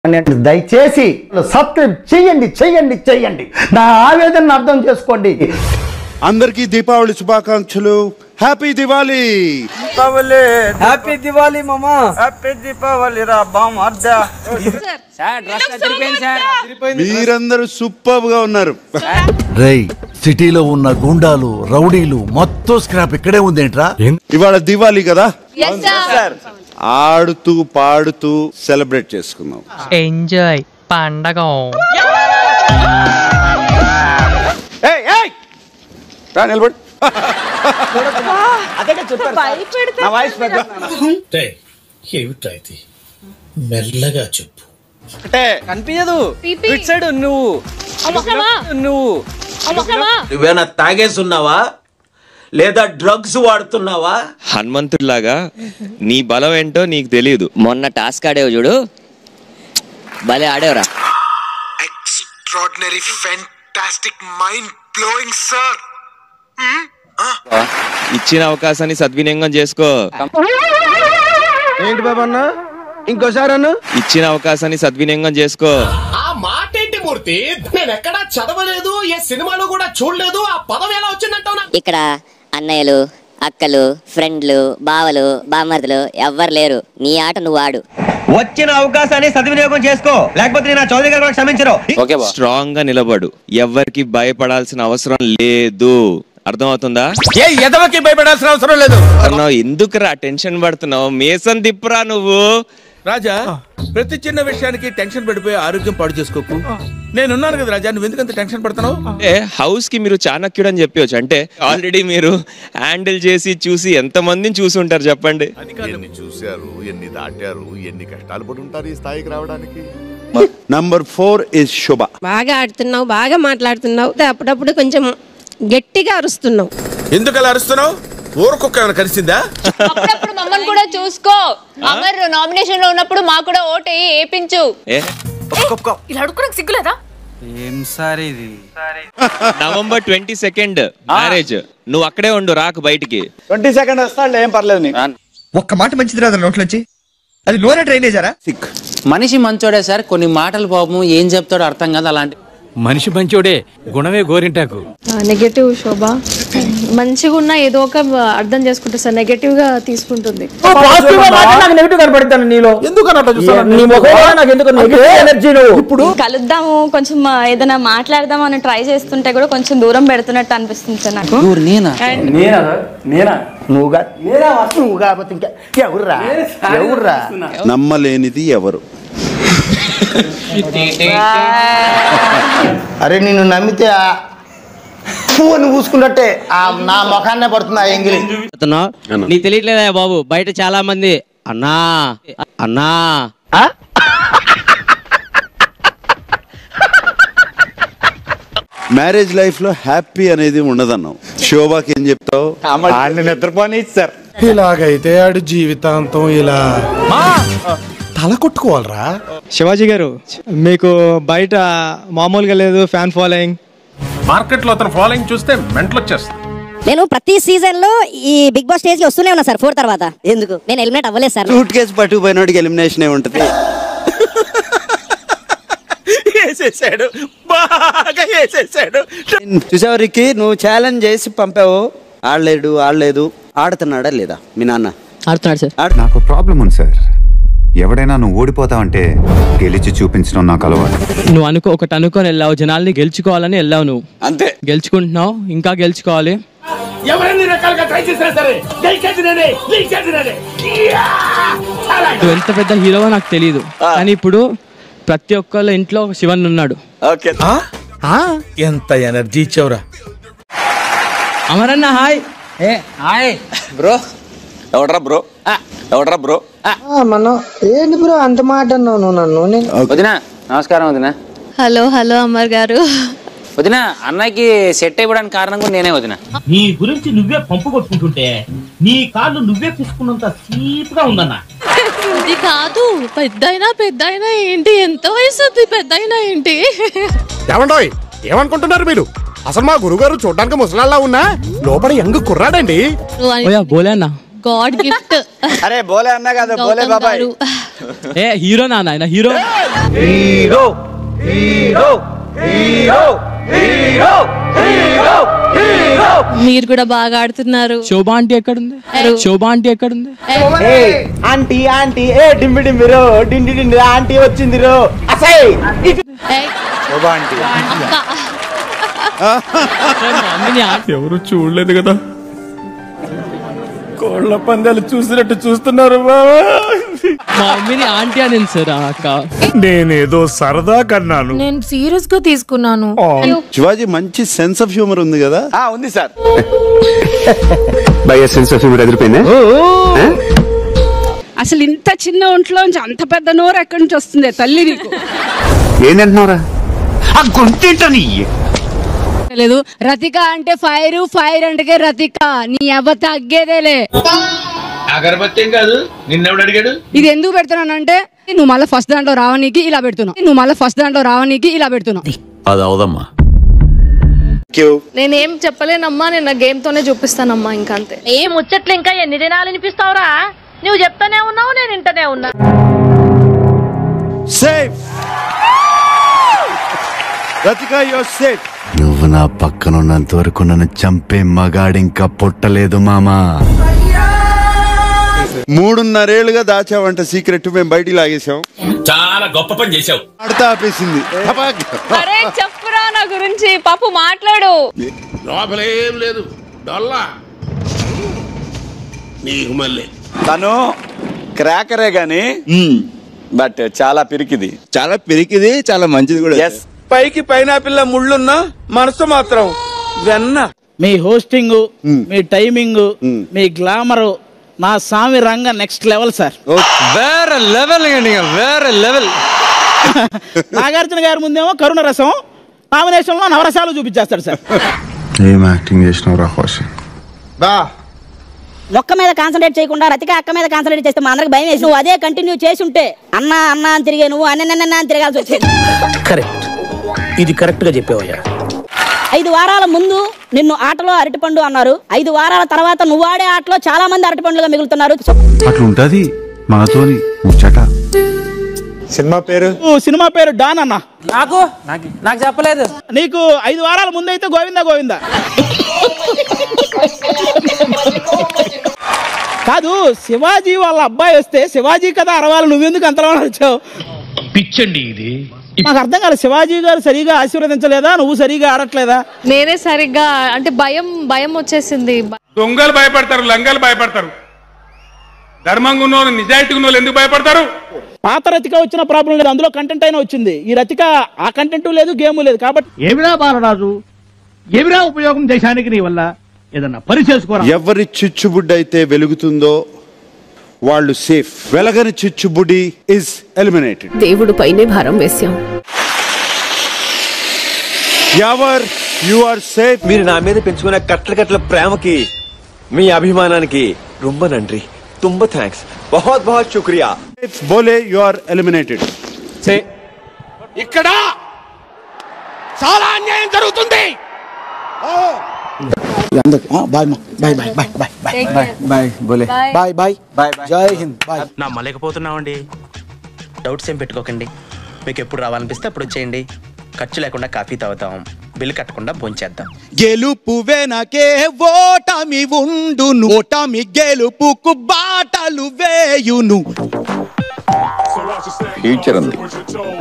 దయచేసి సబ్స్క్రైబ్ చేయండి చేయండి చేయండి నా ఆవేదన అర్థం చేసుకోండి అందరికీ దీపావళి శుభాకాంక్షలు హ్యాపీ దివాలి హ్యాపీ దివాలి మామా హ్యాపీ దీపావళి రా బామ్ అద్దా మీరందరూ సూపర్ గా ఉన్నారు రేయ్ సిటీలో ఉన్న గుండాలు రౌడీలు మొత్తం స్క్రాప్ ఇక్కడే ఉందేంట్రా ఇవాళ దివాలి కదా ఆడుతూ పాడుతూ సెలబ్రేట్ చేసుకుందాం ఎంజాయ్ పండగ ఏయ్, ఏయ్! రా నిలబడి ఏమిటా ఇది మెల్లగా చెప్పు కనిపించదు ఇటు సైడ్ నువ్వు నువ్వు నువ్వేనా తాగేసున్నావా లేదా డ్రగ్స్ వాడుతున్నావా హనుమంతుడిలాగా నీ బలం ఏంటో నీకు తెలియదు మొన్న టాస్క్ ఆడేవు చూడు భలే ఆడేవరా extraordinary fantastic mind blowing sir ఇచ్చిన అవకాశాన్ని సద్వినియోగం చేసుకో ఏంటి బాబా అన్న ఇంకోసారి అన్న ఇచ్చిన అవకాశాన్ని సద్వినియోగం చేసుకో ఆ మాట ఏంటి మూర్తి నేను ఎక్కడా చదవలేదు ఏ సినిమాలో కూడా చూడలేదు ఆ పదం ఎలా వచ్చిందంటావు నాకు ఇక్కడ అన్నయ్యలు అక్కలు ఫ్రెండ్లు బావలు బామర్దులు ఎవ్వరు లేరు నీ ఆట నువ్వు ఆడు వచ్చిన అవకాశాన్ని సద్వినియోగం చేసుకో లేకపోతే నేను చౌదరి గారు కూడా క్షమించరు స్ట్రాంగ్ గా నిలబడు ఎవ్వరికి భయపడాల్సిన అవసరం లేదు అర్థమవుతుందా ఏ ఎదవకి భయపడాల్సిన అవసరం లేదు అన్నావు ఎందుకురా టెన్షన్ పడుతున్నావు మేసన్ దిప్పురా నువ్వు రాజా ప్రతి చిన్న విషయానికి టెన్షన్ పడిపోయి ఆరోగ్యం పాడు చేసుకోకు నేనున్నాను కదా రాజా నువ్వు ఎందుకంత టెన్షన్ పడుతున్నావు అంటే హౌస్ కి మీరు చాణక్యుడు అని చెప్పవచ్చు అంటే ఆల్రెడీ మీరు హ్యాండిల్ చేసి చూసి ఎంత మందిని చూసి ఉంటారు చెప్పండి ఎన్ని చూశారు ఎన్ని దాటారు ఎన్ని కష్టాలు పడి ఉంటారు ఈ స్థాయికి రావడానికి నంబర్ ఫోర్ ఇస్ శుభ బాగా ఆడుతున్నావు బాగా మాట్లాడుతున్నావు అప్పుడప్పుడు కొంచెం గట్టిగా అరుస్తున్నావు ఎందుకు అలా అరుస్తున్నావు ఊరకొక్క ఏమైనా కలిసిందా అప్పుడప్పుడు మమ్మల్ని కూడా చూసుకో అమర్ నామినేషన్ లో ఉన్నప్పుడు మా కూడా ఓటు ఏపించు ఏ ఇలా అడుగుకోవడానికి సిగ్గులేదా ఏం సార్ ఇది నవంబర్ ట్వంటీ సెకండ్ మ్యారేజ్ నువ్వు అక్కడే ఉండు రాకు బయటికి ట్వంటీ సెకండ్ వస్తాడు ఏం పర్లేదు నీకు ఒక్క మాట మంచిది రాదు నోట్లోంచి అది నూనె డ్రైనేజారా మనిషి మంచోడే సార్ కొన్ని మాటలు పాపం ఏం చెప్తాడో అర్థం కాదు అలాంటి మనిషి మంచోడే గుణమే గోరింటాకు నెగటివ్ శోభ మంచిగా ఉన్న ఏదో ఒక అర్థం చేసుకుంటా సార్ నెగటివ్ గా తీసుకుంటుంది నాకు నెగిటివ్ కనపడతాను నీలో ఎందుకు నీ ముఖంలో నాకు ఎందుకు నెగిటివ్ ఎనర్జీ నువ్వు ఇప్పుడు కలుద్దాము కొంచెం ఏదైనా మాట్లాడదాం అని ట్రై చేస్తుంటే కూడా కొంచెం దూరం పెడుతున్నట్టు అనిపిస్తుంది సార్ నాకు నేనా నేనా నేనా నువ్వుగా నువ్వు కాకపోతే ఇంకా ఎవర్రా ఎవర్రా నమ్మలేనిది ఎవరు అరే నిన్ను నమ్మితే ఆ పువ్వుని పూసుకున్నట్టే ఆ నా ముఖాన్నే పడుతుంది ఆ ఎంగిలి నీకు తెలియట్లేదా బాబు బయట చాలా మంది అన్నా అన్నా మ్యారేజ్ లైఫ్ లో హ్యాపీ అనేది ఉండదన్నావు శోభాకి ఏం చెప్తావు నిద్రపోని ఇచ్చారు ఇలాగైతే ఆడు జీవితాంతం ఇలా తల కొట్టుకోవాలరా శివాజీ గారు మీకు బయట మామూలుగా లేదు ఫ్యాన్ ఫాలోయింగ్ మార్కెట్ లో అతను ఫాలోయింగ్ చూస్తే మెంటల్ వచ్చేస్తుంది నేను ప్రతి సీజన్ లో ఈ బిగ్ బాస్ స్టేజ్ కి వస్తూనే ఉన్నా సార్ ఫోర్ తర్వాత ఎందుకు నేను ఎలిమినేట్ అవ్వలేదు సార్ సూట్ కేసు పట్టుకుపోయినోడికి ఎలిమినేషన్ ఉంటుంది వేసేసాడు బాగా వేసేసాడు చూసేవారికి నువ్వు ఛాలెంజ్ చేసి పంపావు ఆడలేడు ఆడలేదు ఆడుతున్నాడా లేదా మీ నాన్న ఆడుతున్నాడు సార్ ఆడు- నాకు ప్రాబ్లం ఉంది సార్ ఎవడైనా నువ్వు ఓడిపోతావంటే గెలిచి చూపించడం నాకు అలవాటు నువ్వు అనుకో ఒకటి అనుకొని వెళ్ళావు జనాల్ని గెలుచుకోవాలని వెళ్ళావు నువ్వు అంతే గెలుచుకుంటున్నావు ఇంకా గెలుచుకోవాలి ఎవరెన్ని రకాలుగా ట్రై చేసినా సరే గెలిచేది నేనే గెలిచేది నేనే నువ్వు ఎంత పెద్ద హీరోవో నాకు తెలియదు కానీ ఇప్పుడు ప్రతి ఒక్కళ్ళ ఇంట్లో ఒక శివన్ ఉన్నాడు ఓకే ఎంత ఎనర్జీ ఇచ్చావురా అమరన్న హాయ్ ఏ హాయ్ బ్రో ఎవడ్రా బ్రో ఎవడ్రా బ్రో మనం ఏంటి బ్రో అంత మాట అన్నావు నువ్వు నన్ను నేను వదినా నమస్కారం వదినా హలో హలో అమర్ గారు వదినా అన్నకి సెట్ అయిపోవడానికి కారణం కూడా నేనే వదినా నీ గురించి నువ్వే పంపు కొట్టుకుంటుంటే నీ కాళ్ళు నువ్వే తీసుకున్నంత సీప్ గా ఉందన్నా ఇది కాదు పెద్దయినా పెద్దయినా ఏంటి ఎంత వయసు పెద్దయినా ఏంటి ఏమండోయ్ ఏమనుకుంటున్నారు మీరు అసలు మా గురుగారు చూడడానికి ముసలాళ్ళ ఉన్నా లోపల యంగ్ కుర్రాడండి ఓయా బోలే అన్న గాడ్ గిఫ్ట్ అరే బోలే అన్నా కదా బోలే బాబాయ్ ఏ హీరో నాన్న ఆయన hero hero hero hero hero hero hero మీరు కూడా బాగా ఆడుతున్నారు శోభా ఆంటీ ఎక్కడుంది శోభా ఆంటీ ఎక్కడుంది ఆంటీ ఆంటీ ఏ డింబి డింబి రో డిండి డిండి ఆంటీ వచ్చింది రో అసై ఎవరు చూడలేదు కదా కోళ్ళ పందాలు చూసినట్టు చూస్తున్నారు మా మమ్మీని ఆంటీ అని సార్ అక్క నేనేదో సరదా కన్నాను నేను సీరియస్ గా తీసుకున్నాను శివాజీ మంచి సెన్స్ ఆఫ్ హ్యూమర్ ఉంది కదా ఉంది సార్ బై సెన్స్ ఆఫ్ హ్యూమర్ ఎదిరిపోయిందా అసలు ఇంత చిన్న ఒంట్లోంచి అంత పెద్ద నోరు ఎక్కడి నుంచి వస్తుంది తల్లి నీకు ఏం తింటున్నావురా ఆ గుంటింటని లేదు రతిక అంటే ఫైర్ ఫైర్ అంటే రతిక నీ అవ్వ తగ్గేదేలే అగరబత్తి కాదు నిన్నెవడు అడిగాడు ఇది ఎందుకు పెడుతున్నాను అంటే నువ్వు మళ్ళీ ఫస్ట్ దాంట్లో రావనీకి ఇలా పెడుతున్నావు నువ్వు మళ్ళీ ఫస్ట్ దాంట్లో రావనీకి ఇలా పెడుతున్నావు అది అవదమ్మా నేనేం చెప్పలేనమ్మా నేను నా గేమ్ తోనే చూపిస్తానమ్మా ఇంకా అంతే ఏం ముచ్చట్లు ఇంకా ఎన్ని దినాలు వినిపిస్తావురా నువ్వు చెప్తానే ఉన్నావు నేను వింటనే ఉన్నా సేఫ్ రతిక యువర్ సేఫ్ నువ్వు నా పక్కనున్నంత వరకు నన్ను చంపే మగాడింకా పుట్టలేదు మామా మూడున్నరేళ్లుగా దాచావంట సీక్రెట్ మేము బయటికి లాగేశాం చాలా గొప్ప పని చేశావు ఆడతా ఆపేసింది టపాక్. అరే చెప్పురా నా గురించి పాపు మాట్లాడు లోపలేం లేదు డొల్లా నీకు మళ్ళీ తను క్రాకరే గాని బట్ చాలా పిరికిది చాలా పెరికిది చాలా మంచిది కూడా ఎస్ పైకి పైనాపిల్ల ముళ్ళున్నా మనసు మాత్రం వెన్న మీ హోస్టింగ్ మీ టైమింగ్ మీ గ్లామర్ నా సామి రంగ నెక్స్ట్ లెవెల్ సార్ వేరే లెవెల్ వేరే లెవెల్ నాగార్జున గారి ముందేమో కరుణ రసం నామినేషన్ లో నవరసాలు చూపించేస్తాడు సార్ ఏం యాక్టింగ్ చేసినావు రా హోషి బా ఒక్క మీద కాన్సన్ట్రేట్ చేయకుండా రతిక అక్క మీద కాన్సన్ట్రేట్ చేస్తే మా అందరికి భయం వేసి నువ్వు అదే కంటిన్యూ చేసి ఉంటే అన్న అన్న అని తిరిగే నువ్వు అన్న అన్న అని తిరగాల్సి వచ్చేది కరెక్ట్ ఇది కరెక్ట్ గా చెప్పావయ్యా ఐదు వారాల ముందు నిన్ను ఆటలో అరటిపండు అన్నారు ఐదు వారాల తర్వాత నువ్వు ఆడే ఆటలో చాలా మంది అరటిపండుగా మిగులుతున్నారు అట్లుంటది మనతోని ముచ్చట సినిమా పేరు సినిమా పేరు డాన్ అన్న నాకు నాకు చెప్పలేదు నీకు ఐదు వారాల ముందైతే గోవిందా గోవిందా కాదు శివాజీ వాళ్ళ అబ్బాయి వస్తే శివాజీ కదా అరవాలి నువ్వెందుకు అంతలో వచ్చావు పిచ్చండి ఇది నాకు అర్థం కాదు శివాజీ గారు సరిగా ఆశీర్వదించలేదా నువ్వు సరిగా ఆడట్లేదా నేనే సరిగ్గా అంటే భయం భయం వచ్చేసింది దొంగలు భయపడతారు లంగలు భయపడతారు ధర్మంగా ఉన్న వాళ్ళు నిజాయితీగా ఉన్న వాళ్ళు ఎందుకు భయపడతారు పాత రతిక వచ్చిన ప్రాబ్లం లేదు అందులో కంటెంట్ అయినా వచ్చింది ఈ రతిక ఆ కంటెంట్ లేదు గేమ్ లేదు కాబట్టి ఏమిరా బాలరాజు ఏమిరా ఉపయోగం దేశానికి నీ వల్ల ఏదన్నా పని చేసుకోరా ఎవరి చిచ్చుబుడ్డి అయితే వెలుగుతుందో వాళ్ళు సేఫ్ వెలగని చిచ్చుబుడి ఇస్ ఎలిమినేటెడ్ దేవుడు పైనే భారం వేశాం ఎవర్ యు ఆర్ సేఫ్ మీరు నా మీద పెంచుకున్న కట్ల కట్ల ప్రేమకి మీ అభిమానానికి రొమ్మ నండ్రి తుంబ థ్యాంక్స్ బహుత్ బహుత్ శుక్రియా బోలే యు ఆర్ ఎలిమినేటెడ్ ఇక్కడ చాలా అన్యాయం జరుగుతుంది bye bye bye bye bye bye bye bye బోలే బాయ్ బాయ్ బాయ్ జై హింద్ బాయ్ నమ్మలేకపోతున్నామండి డౌట్స్ ఏం పెట్టుకోకండి మీకు ఎప్పుడు రావాలనిపిస్తే అప్పుడు వచ్చేయండి ఖర్చు లేకుండా కాఫీ తాగుతాం బిల్లు కట్టకుండా భోంచేద్దాం గెలుపు వెనకే ఓటమి ఉండును ఓటమి గెలుపుకు బాటలు వేయును ఫ్యూచర్ ఉంది